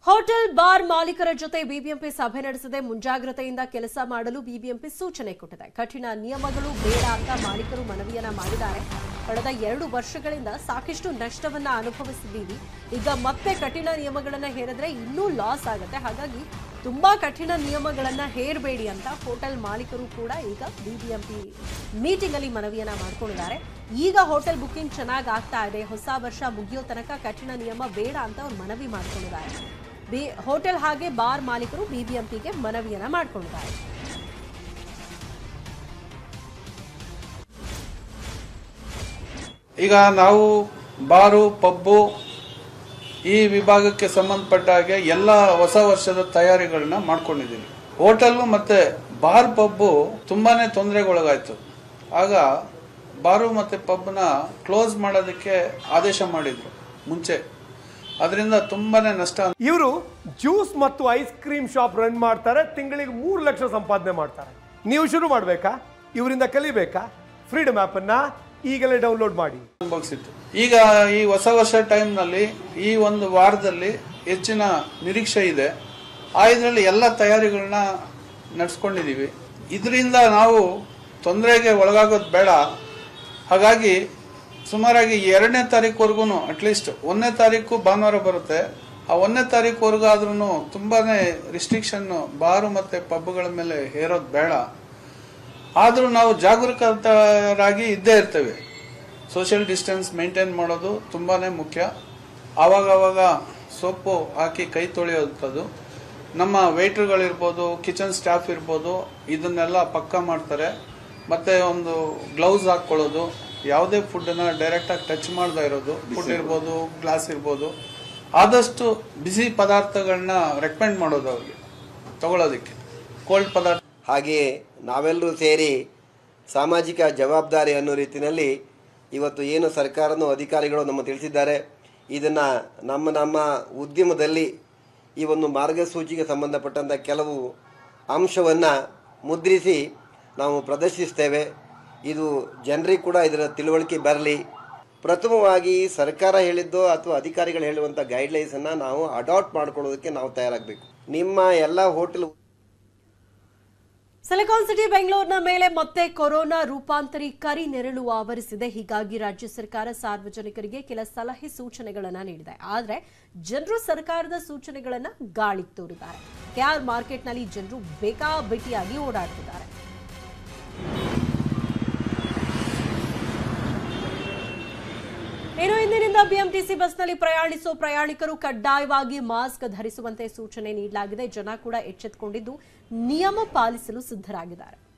hotel bar ಮಾಲೀಕರ ಜೊತೆ BBMP ಸಭೆ ನಡೆಸದೆ ಮುಂಜಾಗ್ರತೆಯಿಂದ ಕೆಲಸ ಮಾಡಲು ಬಿಬಿಎಂಪಿ ಸೂಚನೆ ಕೊಟ್ಟಿದೆ ಕಠಿಣ ನಿಯಮಗಳು ಬೇಡ ಅಂತ ಮಾಲೀಕರು ಮನವಿಯನ್ನ ಮಾಡಿದ್ದಾರೆ ಕಳೆದ ಎರಡು ವರ್ಷಗಳಿಂದ ಸಾಕಷ್ಟು ನಷ್ಟವನ್ನ ಅನುಭವಿಸಿದ್ದೀವಿ ಈಗ ಮತ್ತೆ ಕಠಿಣ ನಿಯಮಗಳನ್ನ ಹೇರಿದ್ರೆ ಇನ್ನೂ ಲಾಸ್ ಆಗುತ್ತೆ ಹಾಗಾಗಿ ತುಂಬಾ ಕಠಿಣ ನಿಯಮಗಳನ್ನ ಹೇರಬೇಡಿ ಅಂತ ಹೋಟೆಲ್ ಮಾಲೀಕರು ಕೂಡ ಈಗ ಬಿಬಿಎಂಪಿ ಮೀಟಿಂಗ್ ಅಲ್ಲಿ ಮನವಿಯನ್ನ ಮಾಡ್ಕೊಂಡಿದ್ದಾರೆ ಈಗ ಹೋಟೆಲ್ ಬುಕಿಂಗ್ ಚೆನ್ನಾಗಿ ಆಗ್ತಾ ಇದೆ ಹೊಸ ವರ್ಷ ಮುಗಿಯೋ ತನಕ ಕಠಿಣ ನಿಯಮ ಬೇಡ ಅಂತ ಅವ್ರು ಮನವಿ ಮಾಡ್ಕೊಂಡಿದ್ದಾರೆ ಬಿ ಹೋಟೆಲ್ ಹಾಗೆ ಬಾರ್ ಮಾಲೀಕರು ಬಿಬಿಎಂಪಿಗೆ ಮನವಿಯನ್ನ ಮಾಡ್ಕೊಂಡಿದ್ದಾರೆ ಈಗ ನಾವು ಬಾರು ಪಬ್ಬು ಈ ವಿಭಾಗಕ್ಕೆ ಸಂಬಂಧಪಟ್ಟ ಹಾಗೆ ಎಲ್ಲ ಹೊಸ ವರ್ಷದ ತಯಾರಿಗಳನ್ನ ಮಾಡ್ಕೊಂಡಿದ್ದೀವಿ ಹೋಟೆಲ್ಲು ಮತ್ತೆ ಬಾರ್ ಪಬ್ಬು ತುಂಬಾನೇ ತೊಂದರೆಗೊಳಗಾಯ್ತು ಆಗ ಬಾರು ಮತ್ತೆ ಪಬ್ನ ಕ್ಲೋಸ್ ಮಾಡೋದಕ್ಕೆ ಆದೇಶ ಮಾಡಿದ್ರು ಮುಂಚೆ ಅದರಿಂದ ತುಂಬಾನೇ ನಷ್ಟ ಇವರು ಜ್ಯೂಸ್ ಮತ್ತು ಐಸ್ ಕ್ರೀಮ್ ಶಾಪ್ ರನ್ ಮಾಡ್ತಾರೆ ತಿಂಗಳಿಗೆ ಮೂರು ಲಕ್ಷ ಸಂಪಾದನೆ ಮಾಡ್ತಾರೆ ನೀವು ಶುರು ಮಾಡಬೇಕಾ ಇವರಿಂದ ಕಲಿಬೇಕಾ ಫ್ರೀಡಮ್ ಆ್ಯಪನ್ನು ಈಗಲೇ ಡೌನ್ಲೋಡ್ ಮಾಡಿ ಅನುಭವಿಸಿತ್ತು ಈಗ ಈ ಹೊಸ ವರ್ಷ ಟೈಮ್ನಲ್ಲಿ ಈ ಒಂದು ವಾರದಲ್ಲಿ ಹೆಚ್ಚಿನ ನಿರೀಕ್ಷೆ ಇದೆ ಆ ಇದರಲ್ಲಿ ಎಲ್ಲ ತಯಾರಿಗಳನ್ನ ನಡೆಸ್ಕೊಂಡಿದ್ದೀವಿ ಇದರಿಂದ ನಾವು ತೊಂದರೆಗೆ ಒಳಗಾಗೋದು ಬೇಡ ಹಾಗಾಗಿ ಸುಮಾರಾಗಿ ಎರಡನೇ ತಾರೀಕುವರೆಗೂ ಅಟ್ಲೀಸ್ಟ್ ಒಂದನೇ ತಾರೀಕು ಭಾನುವಾರ ಬರುತ್ತೆ ಆ ಒಂದನೇ ತಾರೀಕುವರೆಗೂ ಆದ್ರೂ ತುಂಬಾನೇ ರಿಸ್ಟ್ರಿಕ್ಷನ್ ಬಾರು ಮತ್ತೆ ಪಬ್ಗಳ ಮೇಲೆ ಹೇರೋದು ಬೇಡ ಆದರೂ ನಾವು ಜಾಗರೂಕರಾಗಿ ಇದ್ದೇ ಇರ್ತೇವೆ ಸೋಷಿಯಲ್ ಡಿಸ್ಟೆನ್ಸ್ ಮೇಂಟೈನ್ ಮಾಡೋದು ತುಂಬಾನೇ ಮುಖ್ಯ ಆವಾಗ ಆವಾಗ ಸೋಪು ಹಾಕಿ ಕೈ ತೊಳೆಯೋಂಥದ್ದು ನಮ್ಮ ವೇಟ್ರುಗಳಿರ್ಬೋದು ಕಿಚನ್ ಸ್ಟಾಫ್ ಇರ್ಬೋದು ಇದನ್ನೆಲ್ಲ ಪಕ್ಕ ಮಾಡ್ತಾರೆ ಮತ್ತೆ ಒಂದು ಗ್ಲೌಸ್ ಹಾಕ್ಕೊಳ್ಳೋದು ಯಾವುದೇ ಫುಡ್ಡನ್ನ ಡೈರೆಕ್ಟಾಗಿ ಟಚ್ ಮಾಡದೇ ಇರೋದು ಫುಡ್ ಇರ್ಬೋದು ಗ್ಲಾಸ್ ಇರ್ಬೋದು ಆದಷ್ಟು ಬಿಸಿ ಪದಾರ್ಥಗಳನ್ನ ರೆಕಮೆಂಡ್ ಮಾಡೋದು ಅವ್ರಿಗೆ ತಗೊಳ್ಳೋದಕ್ಕೆ ಕೋಲ್ಡ್ ಪದಾರ್ಥ ಹಾಗೆಯೇ ನಾವೆಲ್ಲರೂ ಸೇರಿ ಸಾಮಾಜಿಕ ಜವಾಬ್ದಾರಿ ಅನ್ನೋ ರೀತಿಯಲ್ಲಿ ಇವತ್ತು ಏನು ಸರ್ಕಾರನೂ ಅಧಿಕಾರಿಗಳು ನಮ್ಮ ತಿಳಿಸಿದ್ದಾರೆ ಇದನ್ನು ನಮ್ಮ ನಮ್ಮ ಉದ್ಯಮದಲ್ಲಿ ಈ ಒಂದು ಮಾರ್ಗಸೂಚಿಗೆ ಸಂಬಂಧಪಟ್ಟಂಥ ಕೆಲವು ಅಂಶವನ್ನು ಮುದ್ರಿಸಿ ನಾವು ಪ್ರದರ್ಶಿಸ್ತೇವೆ ಇದು ಜನರಿಗೆ ಕೂಡ ಇದರ ತಿಳುವಳಿಕೆ ಬರಲಿ ಪ್ರಥಮವಾಗಿ ಸರ್ಕಾರ ಹೇಳಿದ್ದೋ ಅಥವಾ ಅಧಿಕಾರಿಗಳು ಹೇಳುವಂಥ ಗೈಡ್ಲೈನ್ಸನ್ನು ನಾವು ಅಡಾಪ್ಟ್ ಮಾಡ್ಕೊಳ್ಳೋದಕ್ಕೆ ನಾವು ತಯಾರಾಗಬೇಕು ನಿಮ್ಮ ಎಲ್ಲ ಹೋಟೆಲ್ ಸಿಲಿಕಾನ್ ಸಿಟಿ ಬೆಂಗಳೂರಿನ ಮೇಲೆ ಮತ್ತೆ ಕೊರೋನಾ ರೂಪಾಂತರಿ ಕರಿ ನೆರಳು ಆವರಿಸಿದೆ ಹೀಗಾಗಿ ರಾಜ್ಯ ಸರ್ಕಾರ ಸಾರ್ವಜನಿಕರಿಗೆ ಕೆಲ ಸಲಹೆ ಸೂಚನೆಗಳನ್ನ ನೀಡಿದೆ ಆದರೆ ಜನರು ಸರ್ಕಾರದ ಸೂಚನೆಗಳನ್ನ ಗಾಳಿ ತೋರಿದ್ದಾರೆ ಕೆಆರ್ ಮಾರ್ಕೆಟ್ನಲ್ಲಿ ಜನರು ಬೇಕಾಬಿಟ್ಟಿಯಾಗಿ ಓಡಾಡ್ತಿದ್ದಾರೆ ಇನ್ನು ಇಂದಿನಿಂದ ಬಿಎಂಟಿಸಿ ಬಸ್ನಲ್ಲಿ ಪ್ರಯಾಣಿಸುವ ಪ್ರಯಾಣಿಕರು ಕಡ್ಡಾಯವಾಗಿ ಮಾಸ್ಕ್ ಧರಿಸುವಂತೆ ಸೂಚನೆ ನೀಡಲಾಗಿದೆ ಜನ ಕೂಡ ಎಚ್ಚೆತ್ತುಕೊಂಡಿದ್ದು ನಿಯಮ ಪಾಲಿಸಲು ಸಿದ್ಧರಾಗಿದ್ದಾರೆ